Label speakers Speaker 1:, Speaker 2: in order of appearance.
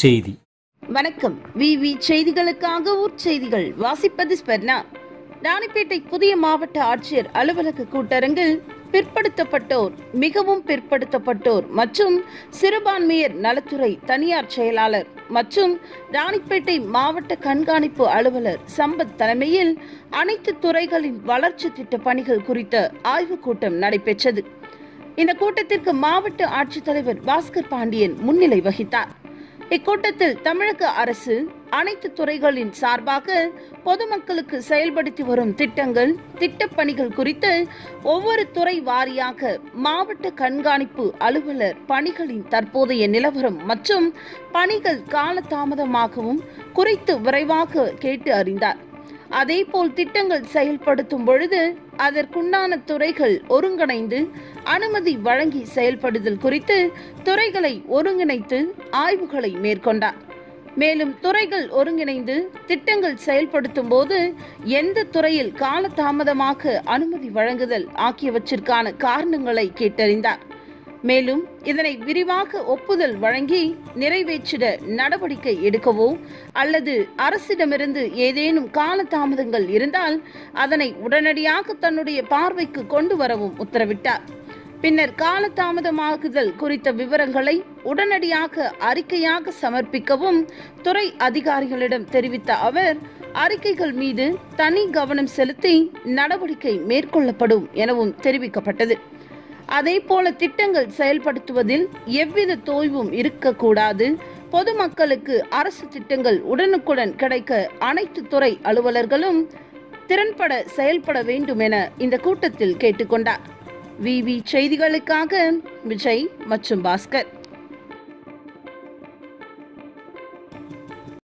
Speaker 1: செய்தி
Speaker 2: வணக்கம் விவி செய்திகளுக்காக ஊர்ச்செய்திகள் வாசிப்பது ஸ்பெர்னா ராணிப்பேட்டை புதிய மாவட்ட ஆட்சியர் அலுவலக கூட்டரங்கில் பிற்படுத்தப்பட்டோர் மிகவும் பிற்படுத்தப்பட்டோர் மற்றும் சிறுபான்மையர் நலத்துறை தனியார் செயலாளர் மற்றும் ராணிப்பேட்டை மாவட்ட கண்காணிப்பு அலுவலர் சம்பத் தலைமையில் அனைத்து துறைகளின் வளர்ச்சி திட்ட பணிகள் குறித்த ஆய்வுக் கூட்டம் நடைபெற்றது இந்த கூட்டத்திற்கு மாவட்ட ஆட்சித்தலைவர் பாஸ்கர் பாண்டியன் முன்னிலை வகித்தார் இக்கூட்டத்தில் தமிழக அரசு அனைத்து துறைகளின் சார்பாக பொதுமக்களுக்கு செயல்படுத்தி வரும் திட்டங்கள் திட்டப்பணிகள் குறித்து ஒவ்வொரு துறை வாரியாக மாவட்ட கண்காணிப்பு அலுவலர் பணிகளின் தற்போதைய நிலவரம் மற்றும் பணிகள் காலதாமதமாகவும் குறித்து விரைவாக கேட்டு அறிந்தார் அதேபோல் திட்டங்கள் செயல்படுத்தும் பொழுது அதற்குண்டான துறைகள் ஒருங்கிணைந்து அனுமதி வழங்கி செயல்படுதல் குறித்து துறைகளை ஒருங்கிணைத்து ஆய்வுகளை மேற்கொண்டார் மேலும் துறைகள் ஒருங்கிணைந்து திட்டங்கள் செயல்படுத்தும் போது எந்த துறையில் காலதாமதமாக அனுமதி வழங்குதல் ஆகியவற்றிற்கான காரணங்களை கேட்டறிந்தார் மேலும் இதனை விரிவாக ஒப்புதல் வழங்கி நிறைவேற்றிட நடவடிக்கை எடுக்கவோ அல்லது அரசிடமிருந்து ஏதேனும் காலதாமதங்கள் இருந்தால் அதனை உடனடியாக தன்னுடைய பார்வைக்கு கொண்டு வரவும் உத்தரவிட்டார் பின்னர் காலதாமதமாகுதல் குறித்த விவரங்களை உடனடியாக அறிக்கையாக சமர்ப்பிக்கவும் துறை அதிகாரிகளிடம் தெரிவித்த அவர் அறிக்கைகள் மீது தனி கவனம் செலுத்தி நடவடிக்கை மேற்கொள்ளப்படும் எனவும் தெரிவிக்கப்பட்டது அதே போல திட்டங்கள் செயல்படுத்துவதில் எவ்வித தோய்வும் இருக்கக்கூடாது பொதுமக்களுக்கு அரசு திட்டங்கள் உடனுக்குடன் கிடைக்க அனைத்து துறை அலுவலர்களும் திறன்பட செயல்பட வேண்டும் என இந்த கூட்டத்தில் கேட்டுக்கொண்டார் விவி செய்திகளுக்காக விஜய் மற்றும் பாஸ்கர்